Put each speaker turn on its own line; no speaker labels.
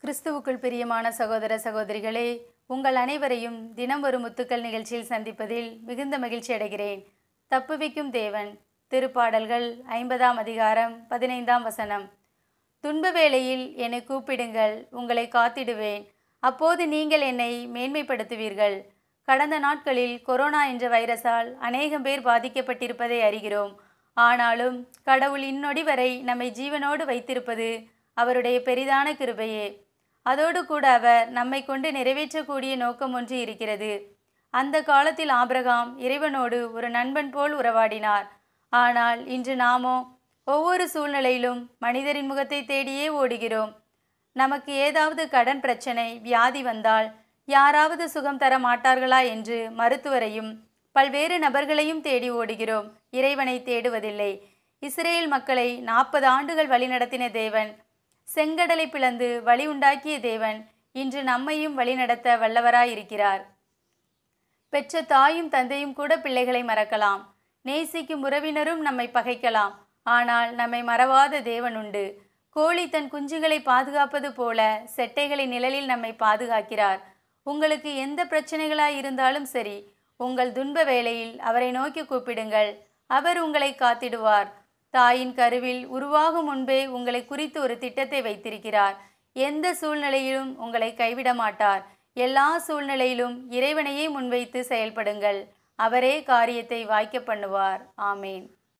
கிறிஸ்துவுக்குள் பிரியமான சகோதர சகோதரிகளே உங்கள் அனைவரையும் தினம் ஒரு முத்துக்கள் நிகழ்ச்சியில் சந்திப்பதில் மிகுந்த மகிழ்ச்சி அடைகிறேன் தப்புவிக்கும் தேவன் திருப்பாடல்கள் ஐம்பதாம் அதிகாரம் பதினைந்தாம் வசனம் துன்ப வேளையில் என்னை கூப்பிடுங்கள் உங்களை காத்திடுவேன் அப்போது நீங்கள் என்னை மேன்மைப்படுத்துவீர்கள் கடந்த நாட்களில் கொரோனா என்ற வைரஸால் அநேகம் பேர் பாதிக்கப்பட்டிருப்பதை அறிகிறோம் ஆனாலும் கடவுள் இந்நொடி வரை நம்மை ஜீவனோடு வைத்திருப்பது அவருடைய பெரிதான கிருபையே அதோடு கூட அவர் நம்மை கொண்டு நிறைவேற்றக்கூடிய நோக்கம் ஒன்று இருக்கிறது அந்த காலத்தில் ஆபிரகாம் இறைவனோடு ஒரு நண்பன் போல் உறவாடினார் ஆனால் இன்று நாமோ ஒவ்வொரு சூழ்நிலையிலும் மனிதரின் முகத்தை தேடியே ஓடுகிறோம் நமக்கு ஏதாவது கடன் பிரச்சனை வியாதி வந்தால் யாராவது சுகம் தர மாட்டார்களா என்று மருத்துவரையும் பல்வேறு நபர்களையும் தேடி ஓடுகிறோம் இறைவனை தேடுவதில்லை இஸ்ரேல் மக்களை நாற்பது ஆண்டுகள் வழிநடத்தின தேவன் செங்கடலை பிளந்து வழி உண்டாக்கிய தேவன் இன்று நம்மையும் வழிநடத்த வல்லவராயிருக்கிறார் பெற்ற தாயும் தந்தையும் கூட பிள்ளைகளை மறக்கலாம் நேசிக்கும் உறவினரும் நம்மை பகைக்கலாம் ஆனால் நம்மை மறவாத தேவன் உண்டு கோழி தன் குஞ்சுகளை பாதுகாப்பது போல செட்டைகளின் நிழலில் நம்மை பாதுகாக்கிறார் உங்களுக்கு எந்த பிரச்சனைகளாய் இருந்தாலும் சரி உங்கள் துன்ப வேளையில் அவரை நோக்கி கூப்பிடுங்கள் அவர் உங்களை காத்திடுவார் தாயின் கருவில் உருவாகும் முன்பே உங்களை குறித்து ஒரு திட்டத்தை வைத்திருக்கிறார் எந்த சூழ்நிலையிலும் உங்களை கைவிட மாட்டார் எல்லா சூழ்நிலையிலும் இறைவனையே முன்வைத்து செயல்படுங்கள் அவரே காரியத்தை வாய்க்க பண்ணுவார் ஆமேன்